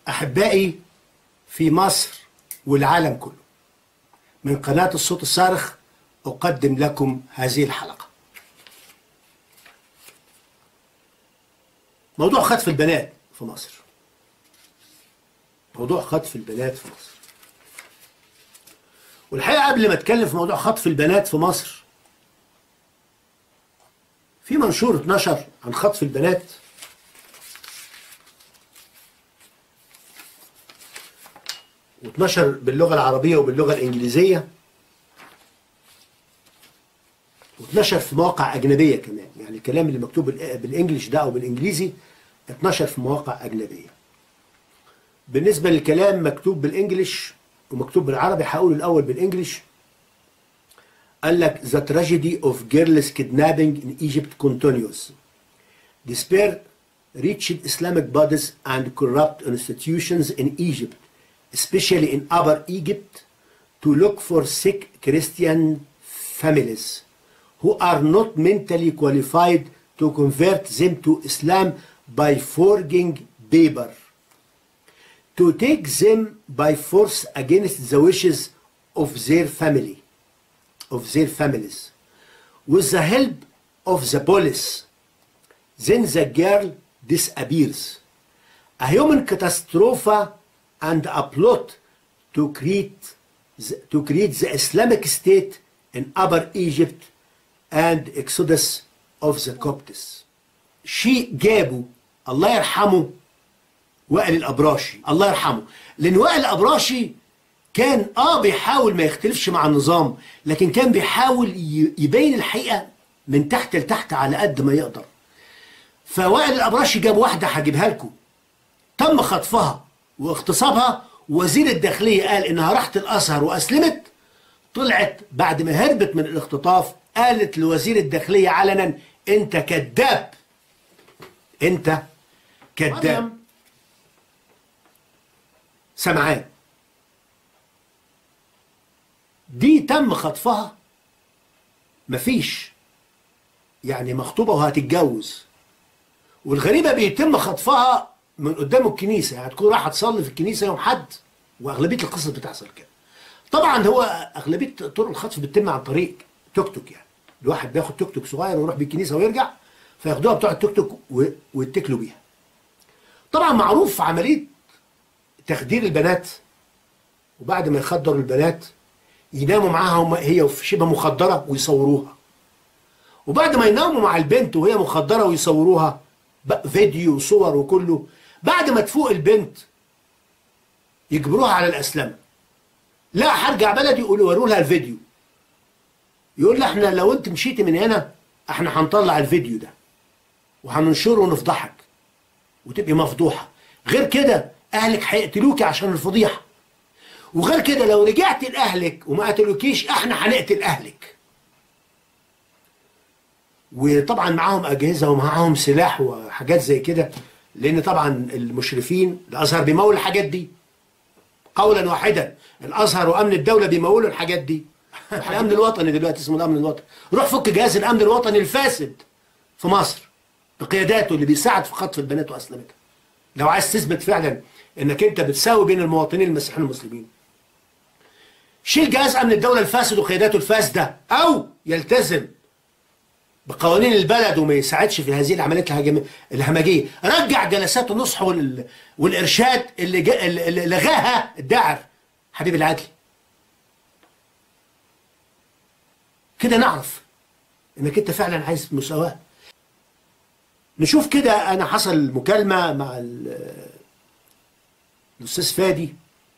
أحبائي في مصر والعالم كله من قناة الصوت الصارخ أقدم لكم هذه الحلقة موضوع خطف البنات في مصر موضوع خطف البنات في مصر والحقيقة قبل ما اتكلم في موضوع خطف البنات في مصر في منشور اتنشر عن خطف البنات واتنشر باللغة العربية وباللغة الإنجليزية واتنشر في مواقع أجنبية كمان يعني الكلام اللي مكتوب بال- بالإنجليش ده أو بالإنجليزي اتنشر في مواقع أجنبية بالنسبة للكلام مكتوب بالإنجليش ومكتوب بالعربي هقول الأول بالإنجليش قال لك The tragedy of girls kidnapping in Egypt continues. Despair reached Islamic bodies and corrupt institutions in Egypt, especially in Upper Egypt, to look for sick Christian families who are not mentally qualified to convert them to Islam by forging paper, to take them by force against the wishes of their family, of their families, with the help of the police. Then the girl disappears. A human catastrophe and a plot to create the, to create the Islamic State in Upper Egypt and exodus of the Copts. شيء جابه الله يرحمه وائل الابراشي الله يرحمه لان وائل الابراشي كان اه بيحاول ما يختلفش مع النظام لكن كان بيحاول ي- يبين الحقيقه من تحت لتحت على قد ما يقدر فوائل الابراشي جاب واحده هجيبها لكم تم خطفها واغتصابها وزير الداخليه قال انها راحت الازهر واسلمت طلعت بعد ما هربت من الاختطاف قالت لوزير الداخليه علنا انت كذاب انت كذاب سمعان دي تم خطفها مفيش يعني مخطوبة وهتتجوز والغريبة بيتم خطفها من قدام الكنيسة يعني تكون رايحة تصلي في الكنيسة يوم حد وأغلبية القصص بتحصل كده طبعا هو أغلبية طرق الخطف بتتم عن طريق توك توك يعني الواحد بياخد توك توك صغير ويروح بيه الكنيسة ويرجع فياخدوها بتوع التوك توك و- ويتكلوا بيها طبعا معروف عملية تخدير البنات وبعد ما يخدروا البنات يناموا معاها هم هي شبه مخدرة ويصوروها وبعد ما يناموا مع البنت وهي مخدرة ويصوروها بقى فيديو وصور وكله بعد ما تفوق البنت يجبروها على الأسلمة لا هرجع بلدي يقولوا يوروا لها الفيديو يقول لها احنا لو انت مشيتي من هنا احنا هنطلع الفيديو ده وهننشره ونفضحك وتبقي مفضوحة غير كده اهلك هيقتلوكي عشان الفضيحة وغير كده لو رجعت لاهلك وما قتلوكيش احنا هنقتل اهلك وطبعا معاهم اجهزه ومعاهم سلاح وحاجات زي كده لان طبعا المشرفين الازهر بيمول الحاجات دي قولا واحدا الازهر وامن الدوله بيمولوا الحاجات دي الامن الوطني دلوقتي اسمه الامن الوطني روح فك جهاز الامن الوطني الفاسد في مصر بقياداته اللي بيساعد في خطف البنات واسلمتها لو عايز تثبت فعلا انك انت بتساوي بين المواطنين المسيحيين والمسلمين شيل جهاز امن الدوله الفاسد وقياداته الفاسده او يلتزم بقوانين البلد وما يساعدش في هذه العمليات الهجم- الهمجيه رجع جلسات النصح وال... والارشاد اللي, جا... اللي لغاها الداعر حبيب العدلي كده نعرف انك انت فعلا عايز مساواه نشوف كده انا حصل مكالمه مع ال- الاستاذ فادي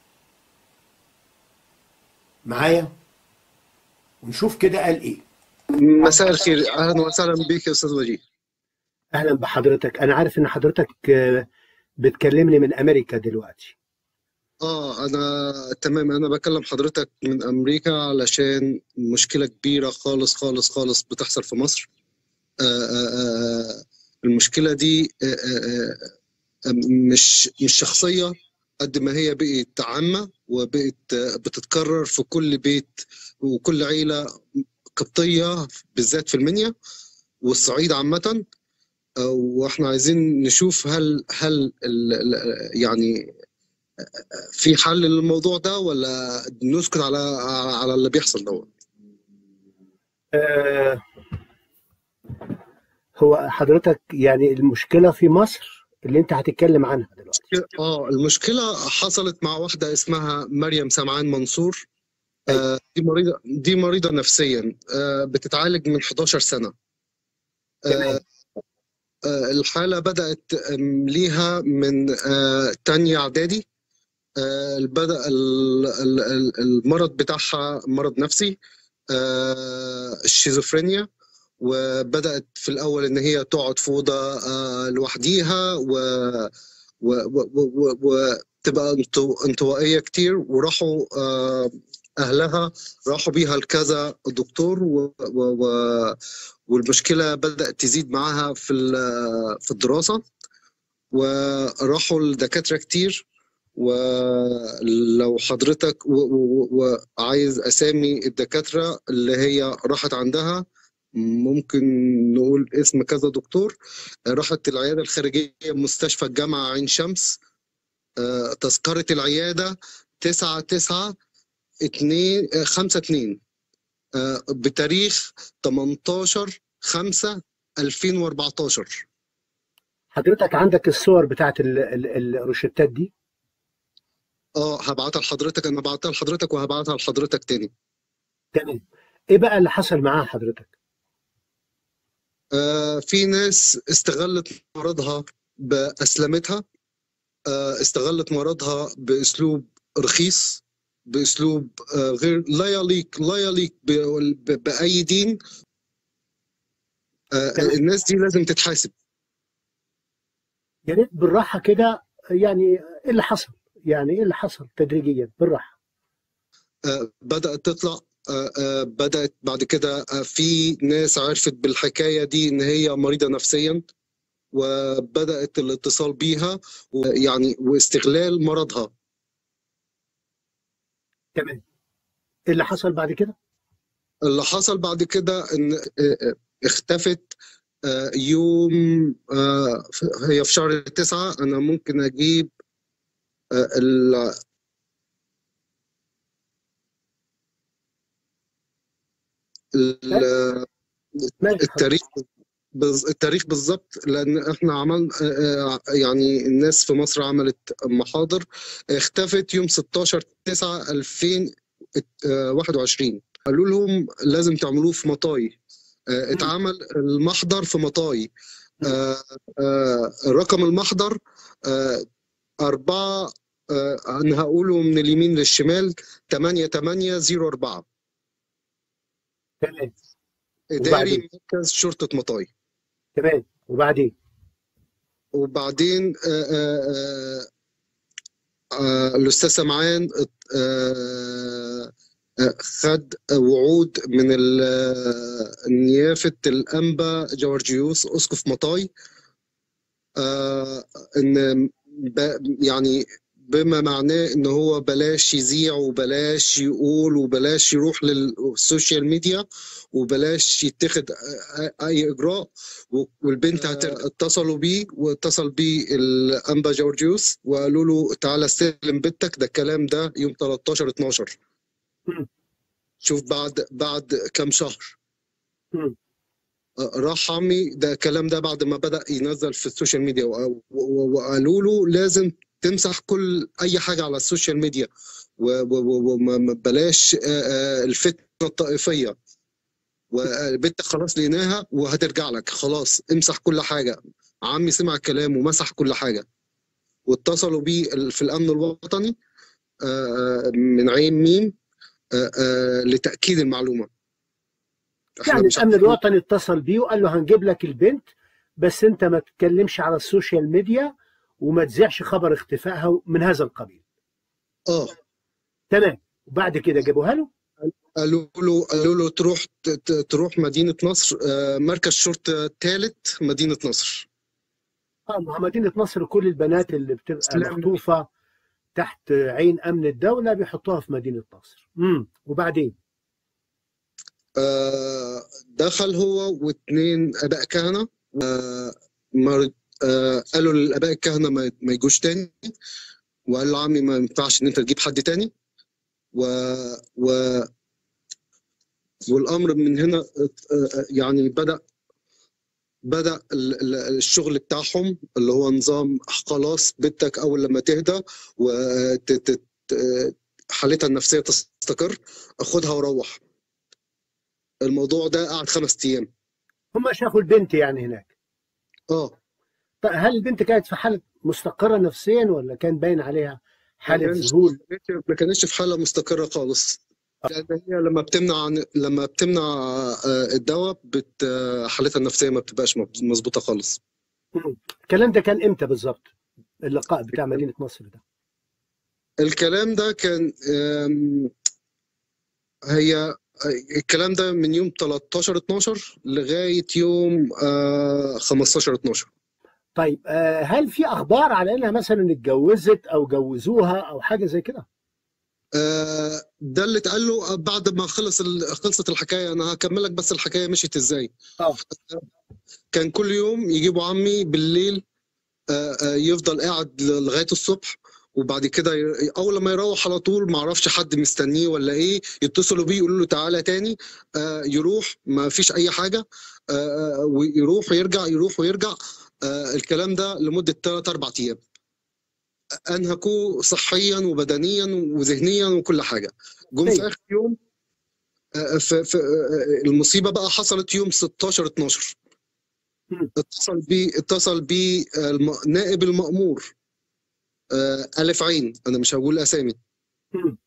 معايا ونشوف كده قال ايه مساء الخير اهلا وسهلا بك يا استاذ وجيه اهلا بحضرتك انا عارف ان حضرتك آه، بتكلمني من امريكا دلوقتي اه انا تمام انا بكلم حضرتك من امريكا علشان مشكله كبيره خالص خالص خالص بتحصل في مصر آه آه آه المشكله دي آه آه آه مش مش شخصيه قد ما هي بقت عامه وبقت آه، بتتكرر في كل بيت وكل عيله قبطيه بالذات في المنيا والصعيد عامه آه، واحنا عايزين نشوف هل هل ال- ال- يعني في حل للموضوع ده ولا نسكت على على اللي بيحصل دوت آه هو حضرتك يعني المشكله في مصر اللي انت هتتكلم عنها دلوقتي اه المشكله حصلت مع واحده اسمها مريم سمعان منصور آه دي مريضه دي مريضه نفسيا آه بتتعالج من 11 سنه تمام. آه الحاله بدات آم، ليها من آه تانية اعدادي آه بدا ال- ال- ال- المرض بتاعها مرض نفسي آه الشيزوفرينيا وبدات في الاول ان هي تقعد في اوضه آه لوحديها و و- و- و- و- وتبقى انطو- انطوائيه كتير وراحوا آه اهلها راحوا بيها لكذا دكتور و و و والمشكله بدات تزيد معاها في ال- في الدراسه وراحوا لدكاتره كتير ولو حضرتك و- و- و- وعايز اسامي الدكاتره اللي هي راحت عندها ممكن نقول اسم كذا دكتور راحت العياده الخارجيه مستشفى الجامعه عين شمس آه، تذكره العياده 9 9 2 5 2 بتاريخ 18 5 2014 حضرتك عندك الصور بتاعت ال- ال- الروشتات دي اه هبعتها لحضرتك انا بعتها لحضرتك وهبعتها لحضرتك تاني تمام ايه بقى اللي حصل معاها حضرتك آه في ناس استغلت مرضها بأسلمتها آه استغلت مرضها بأسلوب رخيص بأسلوب آه غير لا يليق لا يليق ب- ب- بأي دين آه تمام. الناس دي لازم تتحاسب يا ريت بالراحه كده يعني ايه اللي حصل يعني ايه اللي حصل تدريجيا بالراحه آه، بدأت تطلع آه، آه، بدأت بعد كده آه، في ناس عرفت بالحكاية دي إن هي مريضة نفسيا وبدأت الاتصال بيها ويعني واستغلال مرضها تمام ايه اللي حصل بعد كده اللي حصل بعد كده إن آه، آه، اختفت آه، يوم آه، ف- هي في شهر تسعة أنا ممكن أجيب آه، ال- ال- ماشي التاريخ بز... التاريخ بالظبط لان احنا عملنا آه، آه، يعني الناس في مصر عملت محاضر اختفت يوم 16 9 2021 قالوا لهم لازم تعملوه في مطاي آه، اتعمل المحضر في مطاي آه، آه، رقم المحضر آه، أربعة آه، أنا هقوله من اليمين للشمال 8804 تمام إداري وبعدين؟ مركز شرطة مطاي تمام وبعدين وبعدين آه، آه، آه، آه، الأستاذ سمعان آه، آه، خد وعود من ال- آه، نيافة الأنبا جورجيوس أسقف مطاي آه، إن ب- يعني بما معناه إن هو بلاش يذيع وبلاش يقول وبلاش يروح للسوشيال ميديا وبلاش يتخذ أي إجراء والبنت هت- اتصلوا بيه واتصل بيه الانبا جورجيوس وقالوا له تعالى استلم بنتك ده الكلام ده يوم 13 12 مم. شوف بعد بعد كام شهر مم. آه، راح عمي ده الكلام ده بعد ما بدأ ينزل في السوشيال ميديا و- و- وقالوا له لازم تمسح كل اي حاجه على السوشيال ميديا وبلاش الفتنه الطائفيه وبنتك خلاص لقيناها وهترجع لك خلاص امسح كل حاجه عمي سمع الكلام ومسح كل حاجه واتصلوا بيه في الامن الوطني آه، من عين ميم آه، آه، لتاكيد المعلومه إحنا يعني مش الامن عارفين- الوطني اتصل بيه وقال له هنجيب لك البنت بس انت ما تتكلمش على السوشيال ميديا وما تذيعش خبر اختفائها من هذا القبيل اه تمام وبعد كده جابوها له قالوا له قالوا له تروح ت- ت- تروح مدينه نصر آه، مركز شرطه ثالث مدينه نصر اه ما هو مدينه نصر كل البنات اللي بتبقى سلام. مخطوفه تحت عين امن الدوله بيحطوها في مدينه نصر امم وبعدين آه، دخل هو واثنين اباء كهنه آه، مر- آه، قالوا للاباء الكهنه ما ما يجوش تاني وقال له عمي ما ينفعش ان انت تجيب حد تاني و, و والامر من هنا يعني بدا بدا ال- ال- الشغل بتاعهم اللي هو نظام خلاص بدك اول لما تهدى وحالتها النفسيه تستقر خدها وروح الموضوع ده قعد خمس ايام هم شافوا البنت يعني هناك اه طيب هل البنت كانت في حاله مستقره نفسيا ولا كان باين عليها حاله كانش- ذهول ما كانتش في حاله مستقره خالص لان هي لما بتمنع عن لما بتمنع آه، الدواء بت آه، حالتها النفسيه ما بتبقاش مظبوطه خالص الكلام ده كان امتى بالظبط اللقاء بتاع مدينه نصر ده الكلام ده كان آم، هي الكلام ده من يوم 13 12 لغايه يوم آه، 15 12 طيب آه، هل في اخبار على انها مثلا اتجوزت او جوزوها او حاجه زي كده آه، ده اللي اتقال له بعد ما خلص ال- خلصت الحكايه انا هكملك بس الحكايه مشيت ازاي اه كان كل يوم يجيبوا عمي بالليل آه، آه، يفضل قاعد ل- لغايه الصبح وبعد كده ي- اول لما يروح على طول ما اعرفش حد مستنيه ولا ايه يتصلوا بيه يقولوا له تعالى تاني آه، يروح ما فيش اي حاجه آه، آه، ويروح ويرجع يروح ويرجع آه، الكلام ده لمده ثلاث اربع ايام انهكوه صحيا وبدنيا وذهنيا وكل حاجه جم طيب. في اخر يوم آه، في في آه، المصيبه بقى حصلت يوم 16 12 مم. اتصل بي اتصل بي الم- نائب المأمور آه، ألف عين أنا مش هقول أسامي مم.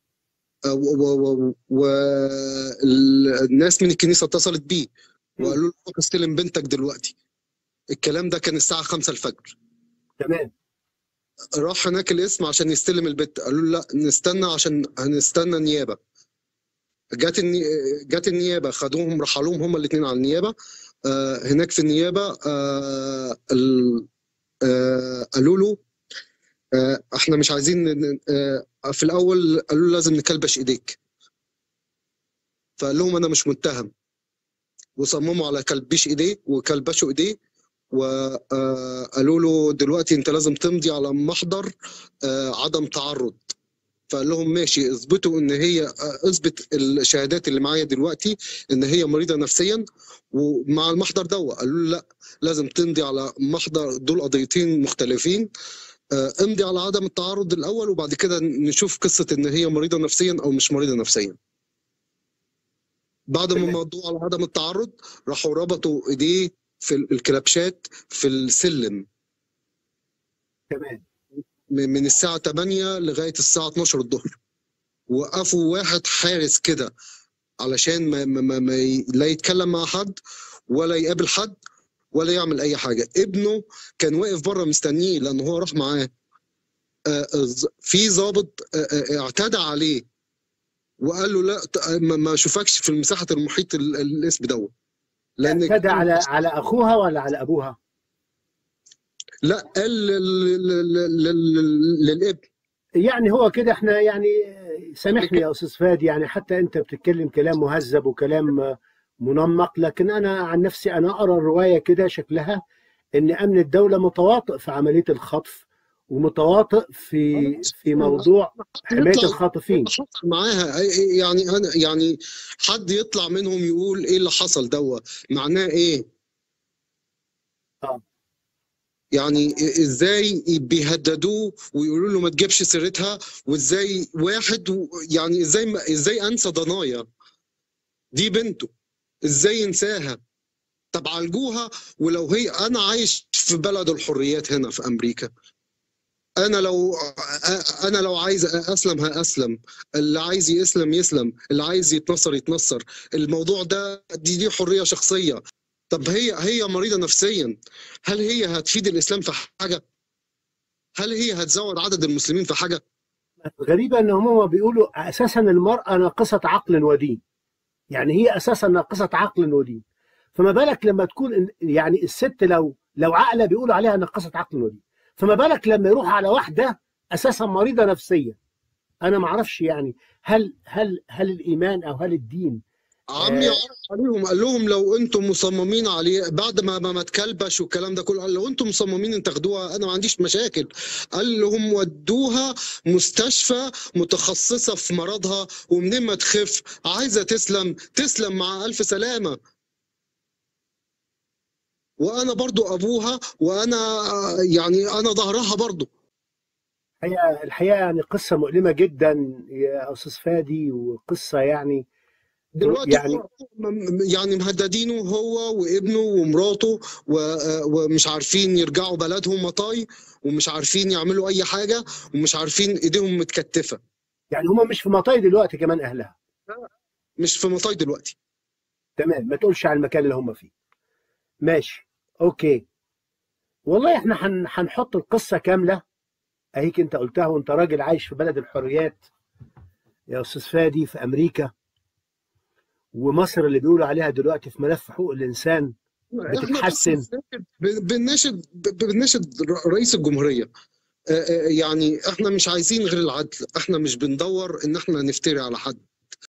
والناس من الكنيسة اتصلت بيه وقالوا له روح استلم بنتك دلوقتي الكلام ده كان الساعة 5 الفجر تمام راح هناك الاسم عشان يستلم البت قالوا له لا نستنى عشان هنستنى نيابة جت الني... جت النيابة خدوهم رحلوهم هما الاثنين على النيابة آه هناك في النيابة آه ال... آه قالوا له آه احنا مش عايزين ن- آه في الاول قالوا له لازم نكلبش ايديك فقال لهم انا مش متهم وصمموا على كلبش ايديه وكلبشوا ايديه وقالوا له دلوقتي انت لازم تمضي على محضر آه، عدم تعرض فقال لهم ماشي اثبتوا ان هي آه، اثبت الشهادات اللي معايا دلوقتي ان هي مريضه نفسيا ومع المحضر ده قالوا له لا لازم تمضي على محضر دول قضيتين مختلفين آه، امضي على عدم التعرض الاول وبعد كده نشوف قصه ان هي مريضه نفسيا او مش مريضه نفسيا بعد ما تمام. مضوا على عدم التعرض راحوا ربطوا ايديه في الكلبشات في السلم تمام من من الساعة 8 لغاية الساعة 12 الظهر وقفوا واحد حارس كده علشان ما, ما, ما, ما ي- لا يتكلم مع حد ولا يقابل حد ولا يعمل أي حاجة ابنه كان واقف بره مستنيه لأن هو راح معاه آه، آه، ز- في ضابط آه، آه، اعتدى عليه وقال له لا ت- ما ما اشوفكش في مساحة المحيط ال- الاسم دوت لأن اعتدى على على اخوها ولا على ابوها لا قال لل- لل- لل- لل- للابن يعني هو كده احنا يعني سامحني يا استاذ فادي يعني حتى انت بتتكلم كلام مهذب وكلام منمق لكن انا عن نفسي انا ارى الروايه كده شكلها ان امن الدوله متواطئ في عمليه الخطف ومتواطئ في في موضوع حمايه يطلع- الخاطفين حصل معاها أي- يعني انا يعني حد يطلع منهم يقول ايه اللي حصل دوا معناه ايه آه. يعني ازاي بيهددوه ويقولوا له ما تجيبش سيرتها وازاي واحد و- يعني ازاي ما- ازاي انسى ضنايا دي بنته ازاي ينساها طب عالجوها ولو هي انا عايش في بلد الحريات هنا في امريكا انا لو انا لو عايز اسلم هاسلم اللي عايز يسلم يسلم اللي عايز يتنصر يتنصر الموضوع ده دي دي حريه شخصيه طب هي هي مريضه نفسيا هل هي هتفيد الاسلام في حاجه هل هي هتزود عدد المسلمين في حاجه غريبة ان هم بيقولوا اساسا المرأة ناقصة عقل ودين يعني هي اساسا ناقصة عقل ودين فما بالك لما تكون إن- يعني الست لو لو عاقلة بيقولوا عليها ناقصة عقل ودين فما بالك لما يروح على واحدة اساسا مريضة نفسيا انا ما اعرفش يعني هل هل هل الايمان او هل الدين عمي آه. عرض عليهم قال لهم لو انتم مصممين عليه بعد ما ما ما اتكلبش والكلام ده كله قال لو انتم مصممين ان تاخدوها انا ما عنديش مشاكل قال لهم ودوها مستشفى متخصصه في مرضها ومنين ما تخف عايزه تسلم تسلم مع الف سلامه وانا برضو ابوها وانا آه، يعني انا ظهرها برضو الحقيقة الحقيقة يعني قصة مؤلمة جدا يا أستاذ فادي وقصة يعني دلوقتي يعني هو م- يعني مهددينه هو وابنه ومراته و- ومش عارفين يرجعوا بلدهم مطاي ومش عارفين يعملوا اي حاجه ومش عارفين ايديهم متكتفه يعني هما مش في مطاي دلوقتي كمان أهلها مش في مطاي دلوقتي تمام ما تقولش على المكان اللي هم فيه ماشي أوكي والله إحنا هن- هنحط القصة كاملة أهيك أنت قلتها وأنت راجل عايش في بلد الحريات يا أستاذ فادي في أمريكا ومصر اللي بيقولوا عليها دلوقتي في ملف حقوق الإنسان احنا بتتحسن. بس بن- بنناشد بنناشد رئيس الجمهوريه آه، آه، يعني احنا مش عايزين غير العدل احنا مش بندور ان احنا نفتري على حد